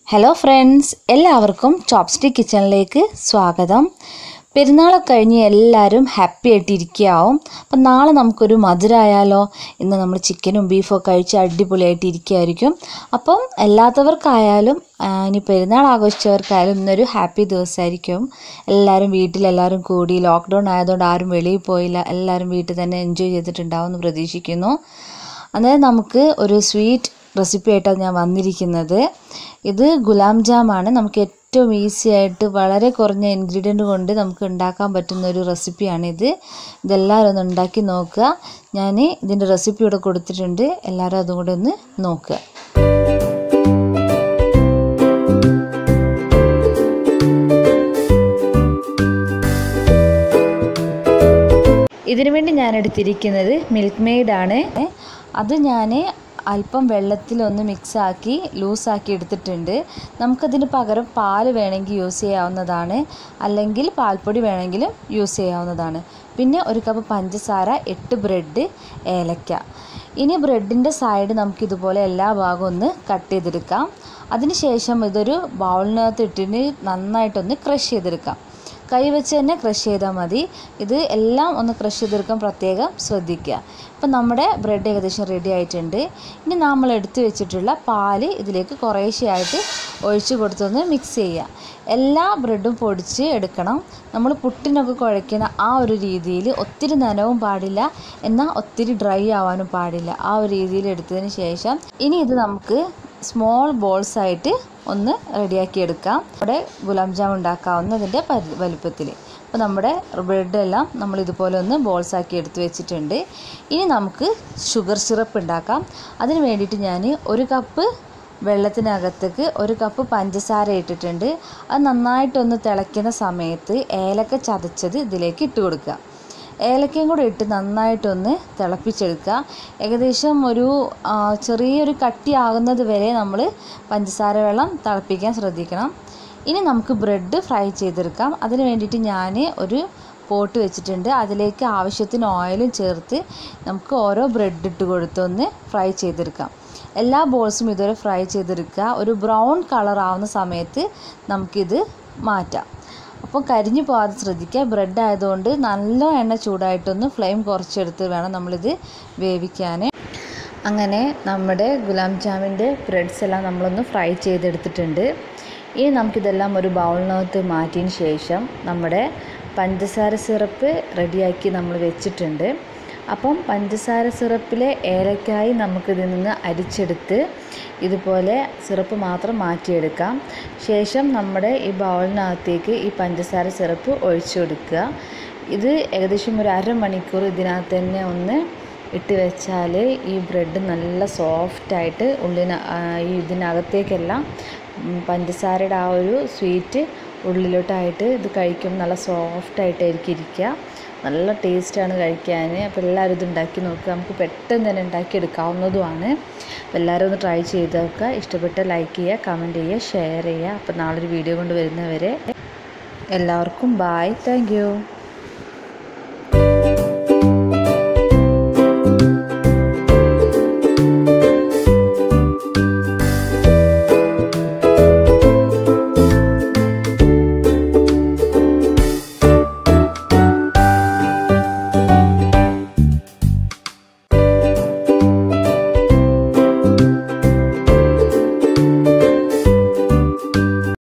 hello friends എല്ലാവർക്കും chopstick കിച്ചണിലേക്ക് സ്വാഗതം പെരുന്നാളൊക്കെ കഴിഞ്ഞ് എല്ലാവരും ഹാപ്പി ആയിട്ടിരിക്കുകയാവും അപ്പം നാളെ നമുക്കൊരു മധുരമായാലോ ഇന്ന് നമ്മൾ ചിക്കനും ബീഫും കഴിച്ച് അടിപൊളിയായിട്ട് ഇരിക്കുകയായിരിക്കും അപ്പം അല്ലാത്തവർക്കായാലും ആ, ഇനി പെരുന്നാൾ ആഘോഷിച്ചവർക്കായാലും ഇന്നൊരു ഹാപ്പി ദിവസമായിരിക്കും എല്ലാവരും വീട്ടിലെല്ലാവരും കൂടി ലോക്ക്ഡൗൺ ആയതുകൊണ്ട് ആരും വെളിയിൽ പോയില്ല എല്ലാവരും വീട്ടിൽ തന്നെ എൻജോയ് ചെയ്തിട്ടുണ്ടാവും എന്ന് പ്രതീക്ഷിക്കുന്നു അന്നേരം നമുക്ക് ഒരു സ്വീറ്റ് റെസിപ്പി ആയിട്ടാണ് ഞാൻ വന്നിരിക്കുന്നത് ഇത് ഗുലാം ജാമാണ് നമുക്ക് ഏറ്റവും ഈസി ആയിട്ട് വളരെ കുറഞ്ഞ ഇൻഗ്രീഡിയൻ്റ് കൊണ്ട് നമുക്ക് ഉണ്ടാക്കാൻ പറ്റുന്ന ഒരു റെസിപ്പിയാണിത് ഇതെല്ലാവരും ഒന്ന് ഉണ്ടാക്കി നോക്കുക ഞാൻ ഇതിൻ്റെ റെസിപ്പി ഇവിടെ കൊടുത്തിട്ടുണ്ട് എല്ലാവരും അതും കൂടെ ഒന്ന് നോക്കുക ഇതിനു വേണ്ടി ഞാൻ എടുത്തിരിക്കുന്നത് മിൽക്ക് മെയ്ഡാണ് അത് ഞാൻ അല്പം വെള്ളത്തിലൊന്ന് മിക്സാക്കി ലൂസാക്കി എടുത്തിട്ടുണ്ട് നമുക്കതിന് പകരം പാൽ വേണമെങ്കിൽ യൂസ് ചെയ്യാവുന്നതാണ് അല്ലെങ്കിൽ പാൽപ്പൊടി വേണമെങ്കിലും യൂസ് ചെയ്യാവുന്നതാണ് പിന്നെ ഒരു കപ്പ് പഞ്ചസാര എട്ട് ബ്രെഡ് ഏലക്ക ഇനി ബ്രെഡിൻ്റെ സൈഡ് നമുക്ക് ഇതുപോലെ എല്ലാ ഭാഗവും ഒന്ന് കട്ട് ചെയ്തെടുക്കാം അതിനുശേഷം ഇതൊരു ബൗളിനകത്ത് ഇട്ടിട്ട് നന്നായിട്ടൊന്ന് ക്രഷ് ചെയ്തെടുക്കാം കൈ വെച്ച് തന്നെ ക്രഷ് ചെയ്താൽ മതി ഇത് എല്ലാം ഒന്ന് ക്രഷ് ചെയ്തെടുക്കാൻ പ്രത്യേകം ശ്രദ്ധിക്കുക ഇപ്പം നമ്മുടെ ബ്രെഡ് ഏകദേശം റെഡി ആയിട്ടുണ്ട് ഇനി നമ്മൾ എടുത്തു വെച്ചിട്ടുള്ള പാല് ഇതിലേക്ക് കുറേശ്ശെയായിട്ട് ഒഴിച്ച് കൊടുത്തൊന്ന് മിക്സ് ചെയ്യുക എല്ലാ ബ്രെഡും പൊടിച്ച് എടുക്കണം നമ്മൾ പുട്ടിനൊക്കെ കുഴയ്ക്കുന്ന ആ ഒരു രീതിയിൽ ഒത്തിരി നനവും പാടില്ല എന്നാൽ ഒത്തിരി ഡ്രൈ ആവാനും പാടില്ല ആ ഒരു രീതിയിൽ എടുത്തതിന് ശേഷം ഇനി ഇത് നമുക്ക് സ്മോൾ ബോൾസ് ആയിട്ട് ഒന്ന് റെഡിയാക്കി എടുക്കാം ഇവിടെ ഗുലാം ജാം ഉണ്ടാക്കാവുന്നതിൻ്റെ പരി വലുപ്പത്തിൽ അപ്പോൾ നമ്മുടെ ബ്രെഡ് എല്ലാം നമ്മൾ ഇതുപോലെ ഒന്ന് ബോൾസ് ആക്കി എടുത്ത് വെച്ചിട്ടുണ്ട് ഇനി നമുക്ക് ഷുഗർ സിറപ്പ് ഉണ്ടാക്കാം അതിന് വേണ്ടിയിട്ട് ഞാൻ ഒരു കപ്പ് വെള്ളത്തിനകത്തേക്ക് ഒരു കപ്പ് പഞ്ചസാര ഇട്ടിട്ടുണ്ട് അത് നന്നായിട്ടൊന്ന് തിളയ്ക്കുന്ന സമയത്ത് ഏലക്ക ചതച്ചത് ഇതിലേക്ക് ഇട്ട് കൊടുക്കുക ഏലക്കയും കൂടെ ഇട്ട് നന്നായിട്ടൊന്ന് തിളപ്പിച്ചെടുക്കുക ഏകദേശം ഒരു ആ, ചെറിയൊരു കട്ടിയാകുന്നത് വരെ നമ്മൾ പഞ്ചസാര വെള്ളം തിളപ്പിക്കാൻ ശ്രദ്ധിക്കണം ഇനി നമുക്ക് ബ്രെഡ് ഫ്രൈ ചെയ്തെടുക്കാം അതിന് വേണ്ടിയിട്ട് ഞാൻ ഒരു പോട്ട് വെച്ചിട്ടുണ്ട് അതിലേക്ക് ആവശ്യത്തിന് ഓയിലും ചേർത്ത് നമുക്ക് ഓരോ ബ്രെഡ് ഇട്ട് കൊടുത്തൊന്ന് ഫ്രൈ ചെയ്തെടുക്കാം എല്ലാ ബോൾസും ഇതുവരെ ഫ്രൈ ചെയ്തെടുക്കുക ഒരു ബ്രൗൺ കളർ ആവുന്ന സമയത്ത് നമുക്കിത് മാറ്റാം അപ്പോൾ കരിഞ്ഞു പോകാതെ ശ്രദ്ധിക്കുക ബ്രെഡ് ആയതുകൊണ്ട് നല്ല എണ്ണ ചൂടായിട്ടൊന്ന് ഫ്ലെയിം കുറച്ചെടുത്ത് വേണം നമ്മളിത് വേവിക്കാൻ അങ്ങനെ നമ്മുടെ ഗുലാം ജാമിൻ്റെ ബ്രെഡ്സ് എല്ലാം നമ്മളൊന്ന് ഫ്രൈ ചെയ്തെടുത്തിട്ടുണ്ട് ഇനി നമുക്കിതെല്ലാം ഒരു ബൗളിനകത്ത് മാറ്റിയതിന് ശേഷം നമ്മുടെ പഞ്ചസാര സിറപ്പ് റെഡിയാക്കി നമ്മൾ വെച്ചിട്ടുണ്ട് അപ്പം പഞ്ചസാര സിറപ്പിലെ ഏലക്കായി നമുക്കിതിൽ നിന്ന് അരിച്ചെടുത്ത് ഇതുപോലെ സിറപ്പ് മാത്രം മാറ്റിയെടുക്കാം ശേഷം നമ്മുടെ ഈ ബൗളിനകത്തേക്ക് ഈ പഞ്ചസാര സിറപ്പ് ഒഴിച്ചു കൊടുക്കുക ഇത് ഏകദേശം ഒരു അരമണിക്കൂർ ഇതിനകത്ത് തന്നെ ഒന്ന് ഇട്ട് വെച്ചാൽ ഈ ബ്രെഡ് നല്ല സോഫ്റ്റായിട്ട് ഉള്ളിന ആ, ഈ ഇതിനകത്തേക്കെല്ലാം ഉം, പഞ്ചസാരയുടെ ആ ഒരു സ്വീറ്റ് ഉള്ളിലോട്ടായിട്ട് ഇത് കഴിക്കുമ്പോൾ നല്ല സോഫ്റ്റായിട്ടായിരിക്കും ഇരിക്കുക നല്ല ടേസ്റ്റാണ് കഴിക്കാൻ അപ്പോൾ എല്ലാവരും ഇത് ഉണ്ടാക്കി നോക്കുക നമുക്ക് പെട്ടെന്ന് തന്നെ ഉണ്ടാക്കി എടുക്കാവുന്നതുമാണ് അപ്പോൾ എല്ലാവരും ഒന്ന് ട്രൈ ചെയ്ത് നോക്കുക ഇഷ്ടപ്പെട്ട ലൈക്ക് ചെയ്യുക കമൻറ്റ് ചെയ്യുക ഷെയർ ചെയ്യുക അപ്പോൾ നാളെ ഒരു വീഡിയോ കൊണ്ട് വരുന്നവരെ എല്ലാവർക്കും ബായ് താങ്ക്